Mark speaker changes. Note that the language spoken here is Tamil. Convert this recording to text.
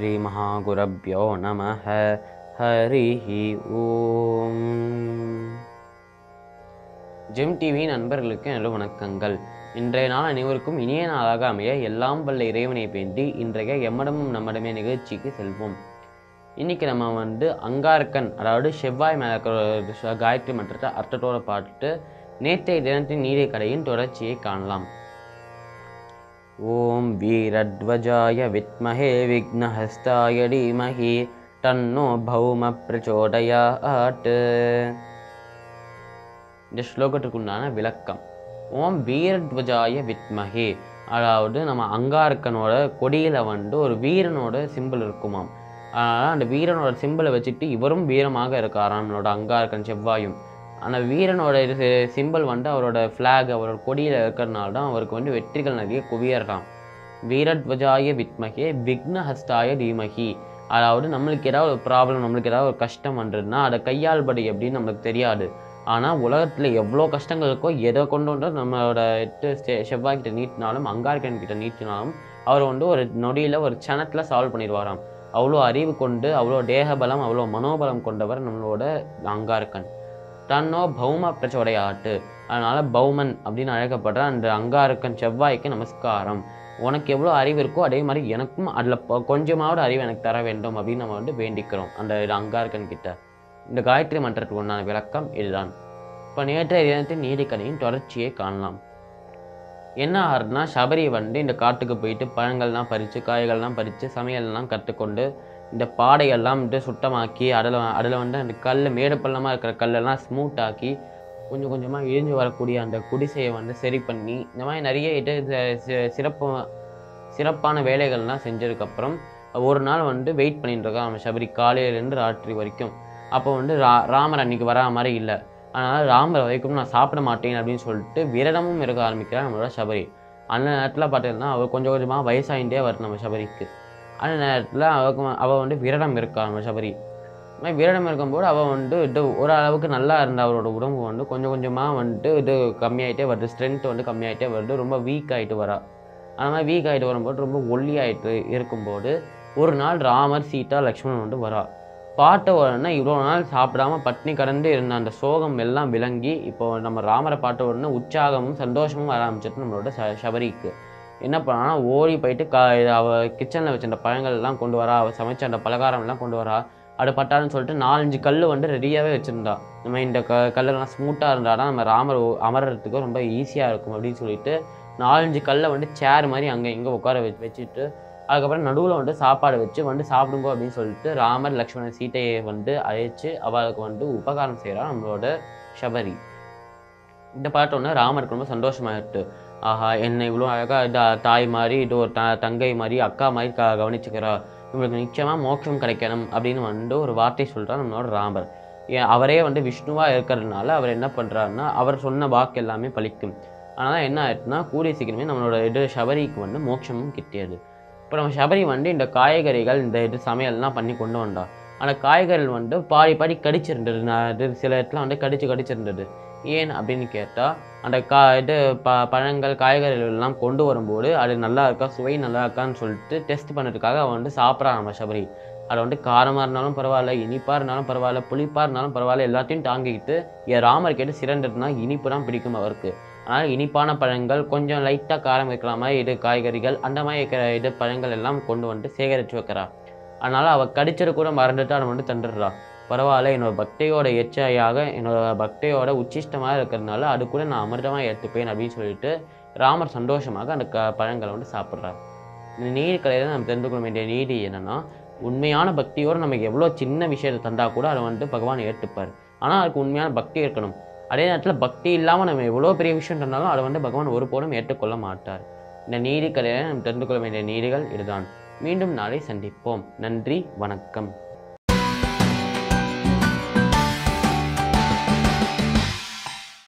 Speaker 1: ஸ்ரீமகாகுரப்யோ நம ஹரி ஓம் ஜெம் டிவி நண்பர்களுக்கு நல்ல வணக்கங்கள் இன்றைய நாள் அனைவருக்கும் இனிய நாளாக அமைய எல்லாம் வல்ல இறைவனை வேண்டி இன்றைய எம்மடமும் நம்மடமே நிகழ்ச்சிக்கு செல்வோம் இன்னைக்கு நம்ம வந்து அங்காரக்கன் அதாவது செவ்வாய் மேல இருக்கிற ஒரு ச- காயத்ரி மன்றத்தை அர்த்தத்தோட பாட்டு நேற்றைய தினத்தின் நீரை கடையின் தொடர்ச்சியை காணலாம் ஓம் வீரத்வஜாய வித்மஹே விக்னஹஸ்தாய தீமஹி தன்னோ பௌம பிரச்சோதயாத் இந்த ஸ்லோகத்துக்கு உண்டான விளக்கம் ஓம் வீரத்வஜாய வித்மஹே அதாவது நம்ம அங்காரக்கனோட கொடியில் வந்து ஒரு வீரனோட சிம்பிள் இருக்குமாம் அதனால் அந்த வீரனோட சிம்பிளை வச்சுட்டு இவரும் வீரமாக இருக்காராம் நம்மளோட அங்காரக்கன் செவ்வாயும் அந்த வீரனோட சிம்பிள் வந்து அவரோட ஃப்ளாக் அவரோட கொடியில் இருக்கிறனால தான் அவருக்கு வந்து வெற்றிகள் நிறைய குவியறாம் வீரத்வஜாய வித்மகே விக்னஹஸ்தாய தீமகி அதாவது நம்மளுக்கு ஏதாவது ஒரு ப்ராப்ளம் நம்மளுக்கு ஏதாவது ஒரு கஷ்டம் வந்ததுன்னா அதை கையாள்படி அப்படின்னு நம்மளுக்கு தெரியாது ஆனால் உலகத்தில் எவ்வளோ கஷ்டங்கள் இருக்கோ எதை கொண்டு வந்து நம்மளோட எட்டு செ- செவ்வாய்கிட்ட நீட்டினாலும் அங்காரக்கன் கிட்ட நீட்டினாலும் அவர் வந்து ஒரு நொடியில் ஒரு சனத்தில் சால்வ் பண்ணிடுவாராம் அவ்வளோ அறிவு கொண்டு அவ்வளோ தேகபலம் அவ்வளோ மனோபலம் கொண்டவர் நம்மளோட அங்காரக்கன் தன்னோ பௌம பிரச்சோடையாட்டு அதனால பௌமன் அப்படின்னு அழைக்கப்படுற அந்த அங்காரக்கன் செவ்வாய்க்கு நமஸ்காரம் உனக்கு எவ்வளோ அறிவு இருக்கோ அதே மாதிரி எனக்கும் அதில் கொஞ்சமாவது அறிவு எனக்கு தர வேண்டும் அப்படின்னு நம்ம வந்து வேண்டிக்கிறோம் அந்த இது அங்காரக்கன் கிட்ட இந்த காயத்ரி மன்றத்துக்கு உண்டான விளக்கம் இதுதான் இப்போ நேற்றைய தினத்தின் நீதிக்கதையின் தொடர்ச்சியை காணலாம் என்ன ஆகுதுன்னா சபரி வந்து இந்த காட்டுக்கு போயிட்டு பழங்கள்லாம் பறித்து காய்கள்லாம் பறித்து சமையல்லாம் கற்றுக்கொண்டு இந்த பாடையெல்லாம் வந்து சுத்தமாக்கி அதில் அதில் வந்து அந்த கல் மேடு பள்ளமாக இருக்கிற கல்லெல்லாம் ஸ்மூத் ஆக்கி கொஞ்சம் கொஞ்சமாக இழிஞ்சு வரக்கூடிய அந்த குடிசையை வந்து சரி பண்ணி இந்த மாதிரி நிறைய இது சி- சி- சிறப்பு சிறப்பான வேலைகள்லாம் செஞ்சதுக்கப்புறம் ஒரு நாள் வந்து வெயிட் பண்ணிட்டு இருக்கோம் நம்ம சபரி காலையிலேருந்து ராத்திரி வரைக்கும் அப்போ வந்து ரா ராமர் அன்னைக்கு வரா மாதிரி இல்லை அதனால் ராமர் வரைக்கும் நான் சாப்பிட மாட்டேன் அப்படின்னு சொல்லிட்டு விரதமும் இருக்க ஆரம்பிக்கிறார் நம்மளோட சபரி அந்த நேரத்தில் பார்த்தீங்கன்னா அவர் கொஞ்சம் கொஞ்சமாக வயசாகிட்டே வருது நம்ம சபரிக்கு அந்த நேரத்தில் அவருக்கு அவள் வந்து விரதம் இருக்கா நம்ம சபரி இந்த மாதிரி விரதம் இருக்கும்போது அவள் வந்து இது ஒரு அளவுக்கு நல்லா இருந்த அவரோட உடம்பு வந்து கொஞ்சம் கொஞ்சமாக வந்துட்டு இது கம்மியாயிட்டே வருது ஸ்ட்ரென்த் வந்து கம்மியாயிட்டே வருது ரொம்ப வீக் ஆகிட்டு வரா அந்த மாதிரி வீக் ஆகிட்டு வரும்போது ரொம்ப ஒல்லியாயிட்டு இருக்கும்போது ஒரு நாள் ராமர் சீதா லக்ஷ்மணன் வந்து வரா பார்த்த உடனே இவ்வளோ நாள் சாப்பிடாம பட்னி கடந்து இருந்த அந்த சோகம் எல்லாம் விளங்கி இப்போ நம்ம ராமரை பார்த்த உடனே உற்சாகமும் சந்தோஷமும் வர ஆரம்பிச்சிட்டு நம்மளோட ச சபரிக்கு என்ன பண்ணான்னா ஓடி போயிட்டு கா அவ கிச்சனில் வச்சிருந்த பழங்கள் எல்லாம் கொண்டு வரா அவள் சமைச்ச அந்த பலகாரம் எல்லாம் கொண்டு வரா அது பட்டாருன்னு சொல்லிட்டு நாலஞ்சு கல் வந்து ரெடியாகவே வச்சுருந்தா நம்ம இந்த க கல்லெல்லாம் ஸ்மூத்தாக இருந்தால் தான் நம்ம ராமர் ஒ- அமர்றதுக்கு ரொம்ப ஈஸியாக இருக்கும் அப்படின்னு சொல்லிட்டு நாலஞ்சு கல்லை வந்து சேர் மாதிரி அங்கே இங்கே உட்கார வச்சு வச்சுட்டு அதுக்கப்புறம் நடுவில் வந்து சாப்பாடு வச்சு வந்து சாப்பிடுங்க அப்படின்னு சொல்லிட்டு ராமர் லக்ஷ்மணன் சீதையை வந்து அழைச்சு அவளுக்கு வந்து உபகாரம் செய்கிறா நம்மளோட சபரி இந்த பாட்டோன்னே ராமருக்கு ரொம்ப சந்தோஷமாயிட்டு ஆஹா என்னை இவ்வளோ அழகாக தாய் மாதிரி இது ஒரு த தங்கை மாதிரி அக்கா மாதிரி க கவனிச்சுக்கிறா இவங்களுக்கு நிச்சயமாக மோட்சம் கிடைக்கணும் அப்படின்னு வந்து ஒரு வார்த்தை சொல்கிறா நம்மளோட ராமர் ஏன் அவரே வந்து விஷ்ணுவாக இருக்கிறதுனால அவர் என்ன பண்ணுறாருன்னா அவர் சொன்ன வாக்கு எல்லாமே பலிக்கும் அதனால் என்ன ஆயிடுச்சுன்னா கூடிய சீக்கிரமே நம்மளோட இது சபரிக்கு வந்து மோட்சமும் கிட்டியது இப்போ நம்ம சபரி வந்து இந்த காய்கறிகள் இந்த இது சமையல்லாம் பண்ணி கொண்டு வந்தா அந்த காய்கறிகள் வந்து பாதி பாதி கடிச்சிருந்தது நான் இது சில இடத்துல வந்து கடிச்சு கடிச்சிருந்தது ஏன் அப்படின்னு கேட்டால் அந்த கா இது ப பழங்கள் காய்கறிகள் எல்லாம் கொண்டு வரும்போது அது நல்லா இருக்கா சுவை நல்லா இருக்கான்னு சொல்லிட்டு டெஸ்ட் பண்ணுறதுக்காக அவன் வந்து சாப்பிட்றான் நம்ம சபரி அது வந்து காரமாக இருந்தாலும் பரவாயில்ல இனிப்பாக இருந்தாலும் பரவாயில்ல புளிப்பாக இருந்தாலும் பரவாயில்ல எல்லாத்தையும் தாங்கிக்கிட்டு என் ராமர் கேட்டு சிறந்ததுன்னா இனிப்பு தான் பிடிக்கும் அவருக்கு அதனால் இனிப்பான பழங்கள் கொஞ்சம் லைட்டாக காரம் வைக்கிற மாதிரி இது காய்கறிகள் அந்த மாதிரி இருக்கிற இது பழங்கள் எல்லாம் கொண்டு வந்துட்டு சேகரித்து வைக்கிறா அதனால் அவள் கடிச்சது கூட மறந்துட்டு அவன் வந்து தந்துடுறா பரவாயில்ல என்னோட பக்தியோட எச்சையாக என்னோட பக்தியோட உச்சிஷ்டமாக இருக்கிறதுனால அது கூட நான் அமிர்தமாக ஏற்றுப்பேன் அப்படின்னு சொல்லிட்டு ராமர் சந்தோஷமாக அந்த க பழங்களை வந்து சாப்பிட்றார் இந்த நீதி கலையில் நம்ம தெரிந்து கொள்ள வேண்டிய நீதி என்னன்னா உண்மையான பக்தியோடு நமக்கு எவ்வளோ சின்ன விஷயத்தை தந்தால் கூட அதை வந்து பகவான் ஏற்றுப்பார் ஆனால் அதுக்கு உண்மையான பக்தி இருக்கணும் அதே நேரத்தில் பக்தி இல்லாமல் நம்ம எவ்வளோ பெரிய விஷயம் தந்தாலும் அதை வந்து பகவான் ஒருபோதும் ஏற்றுக்கொள்ள மாட்டார் இந்த நீதி கலையில் நம்ம தெரிந்து கொள்ள வேண்டிய நீதிகள் இதுதான் மீண்டும் நாளை சந்திப்போம் நன்றி வணக்கம்